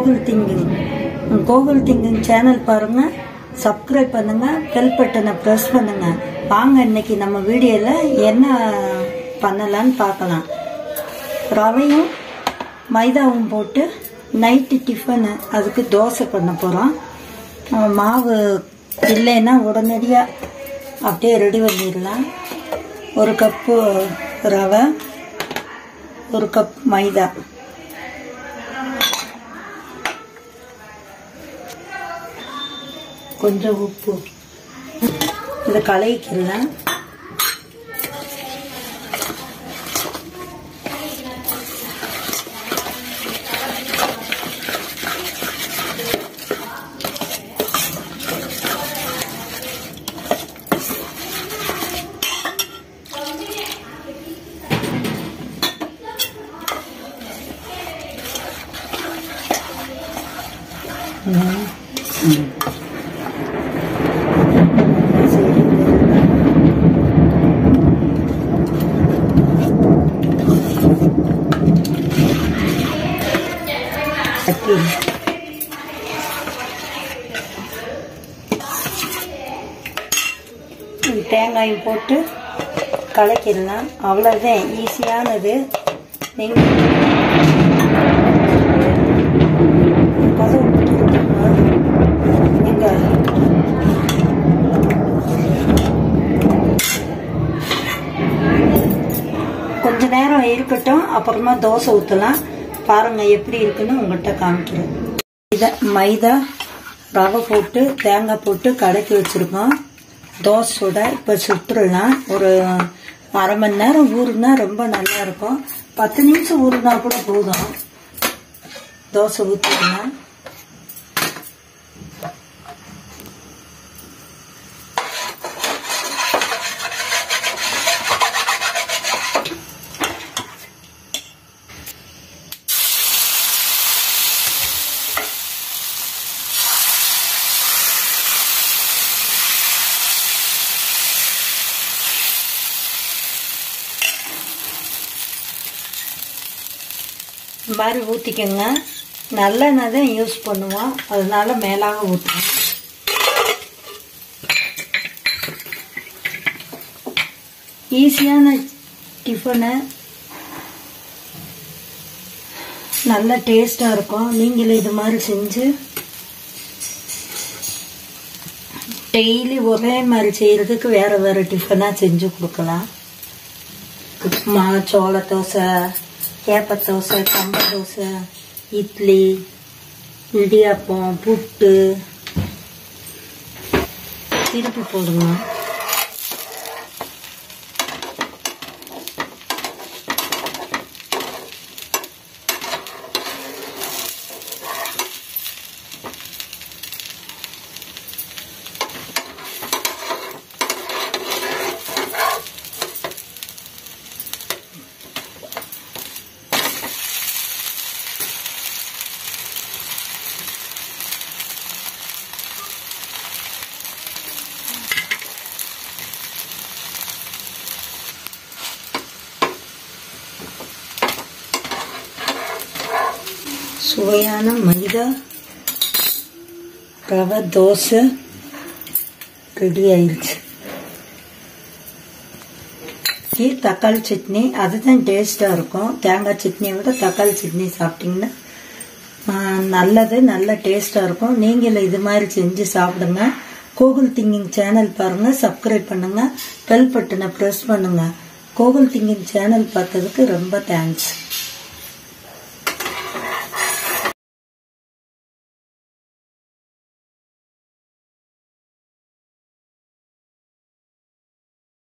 Gokul thinking Gokul thinking channel பாருங்க subscribe பண்ணுங்க bell பட்டனை ப்ரெஸ் பண்ணுங்க வாங்க இன்னைக்கு நம்ம வீடியோல என்ன பண்ணலான்னு பார்க்கலாம் ரவையும் மைதாவும் போட்டு நைட்டு டிஃபனு அதுக்கு தோசை பண்ண போகிறோம் மாவு இல்லைன்னா உடனடியாக அப்படியே ரெடி பண்ணிடலாம் ஒரு கப்பு ரவை ஒரு கப் மைதா கொஞ்சம் உப்பு இதை கலக்கிடலாம் தட்டி தேங்காயும் போட்டு கலக்கிடலாம் அவ்வளோதான் ஈஸியானது நீங்கள் கதவு எங்க கொஞ்ச நேரம் இருக்கட்டும் அப்புறமா தோசை ஊற்றலாம் பாருங்க எப்படி இருக்குன்னு உங்கள்கிட்ட காமிக்கிறேன் இதை மைதா ரவை போட்டு தேங்காய் போட்டு கலக்கி வச்சிருக்கோம் தோசை சுட இப்போ சுட்டுடலாம் ஒரு அரை மணி நேரம் ஊறுனா ரொம்ப நல்லா இருக்கும் பத்து நிமிஷம் ஊறுனா கூட போதும் தோசை ஊற்றிடலாம் இந்த மாதிரி ஊற்றிக்கோங்க நல்லெண்ணெய் தான் யூஸ் பண்ணுவோம் அதனால மேலாக ஊற்றுவோம் ஈஸியான டிஃபனு நல்ல டேஸ்டாக இருக்கும் நீங்களும் இது மாதிரி செஞ்சு டெய்லி ஒரே மாதிரி செய்கிறதுக்கு வேறு வேறு டிஃபனாக செஞ்சு கொடுக்கலாம் உப்புமா சோள தோசை கேப்ப தோசை கம்ப தோசை இட்லி இடியாப்பம் புட்டு திருப்பி போடுங்க சுவையான மைதா ரவை தோசை ரெடி ஆயிடுச்சு இது தக்காளி சட்னி அதுதான் டேஸ்டாக இருக்கும் தேங்காய் சட்னியை விட தக்காளி சட்னி சாப்பிட்டிங்கன்னா நல்லது நல்ல டேஸ்டாக இருக்கும் நீங்களும் இது மாதிரி செஞ்சு சாப்பிடுங்க கோகுல் திங்கிங் சேனல் பாருங்கள் சப்ஸ்கிரைப் பண்ணுங்கள் பெல் பட்டனை ப்ரெஸ் பண்ணுங்கள் கோகுல் திங்கிங் சேனல் பார்த்ததுக்கு ரொம்ப தேங்க்ஸ்